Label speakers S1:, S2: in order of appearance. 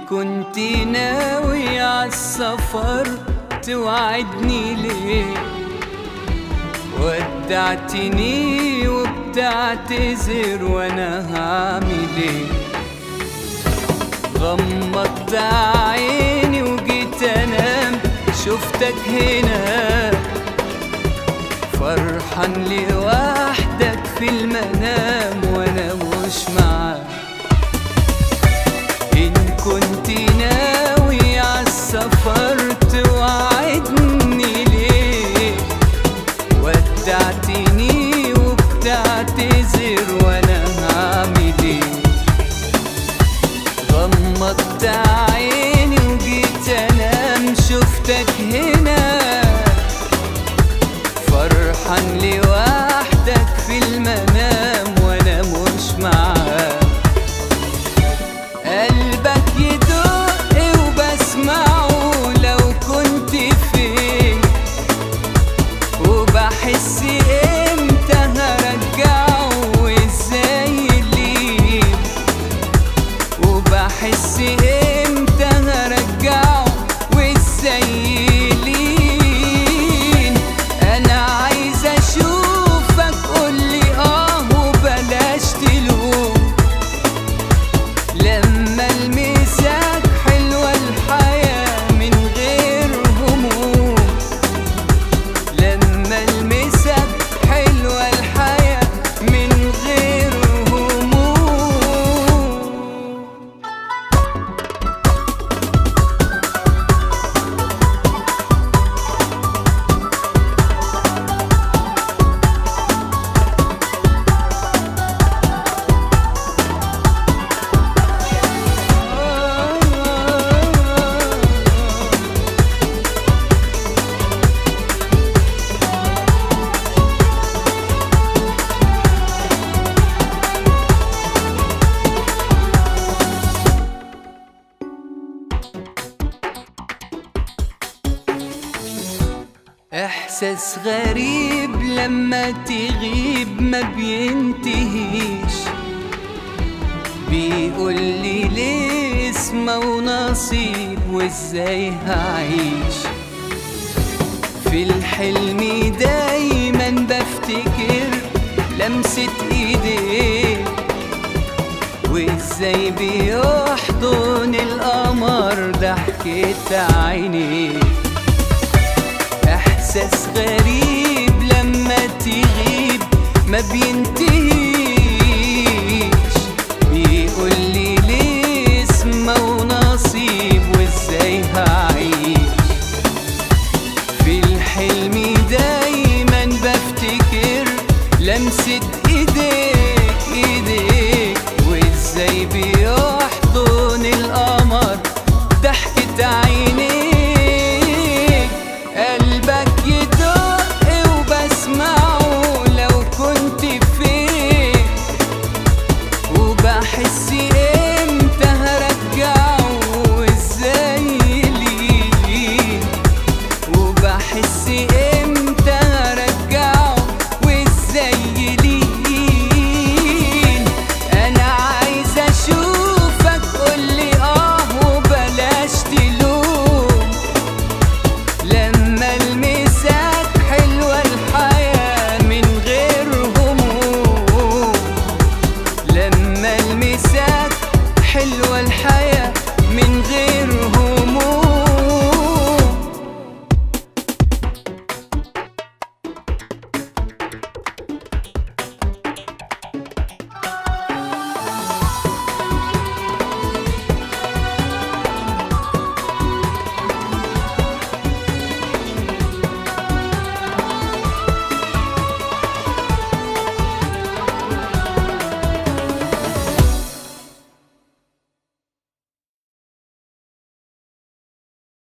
S1: كنت ناوي عالسفر توعدني ليه ودعتني وبتعتذر وانا هعمل ايه غمضت عيني وجيت انام شفتك هنا فرحان لوحدك في المنام وانا مش معاك إن كنت ناوي عالسفر توعدني ليه ودعتني وبتعتذر وانا هعمل ايه غمضت عيني وجيت انام شفتك هنا فرحان لوحدك في المنام وانا مش معاك قلبك يدق وبسمعه لو كنت فين وبحس امتى هرجعه وازاي ليه وبحس امتى هرجعه وازاي ليه انا عايز اشوفك قولي اه وبلاش تلوم لما المسك حلوة الحياة من غير هموم لما المسك حلوة الحياة من غير هموم احساس غريب لما تغيب ما بينتهيش بيقول لي ليه اسمه ونصيب وازاي هعيش في الحلم دايما بفتكر لمسة ايديك وازاي بيحضن القمر ضحكة عينيك احساس غريب لما تغيب ما بينتهيش بيقول لي ليه اسمه ونصيب وازاي هعيش في الحلم دايما بفتكر لمسة ايديك ايديك وازاي بيحضن القمر ضحكة عينيك قلبك يدق وبسمعه لو كنت فين وبحس امتى هرجعه وازاي ليه وبحس امتى هرجعه وازاي ليه انا عايز اشوفك قولي اه وبلاش تلوم لما المسك حلوة الحياة من غير هموم لما المسك حلوة الحياة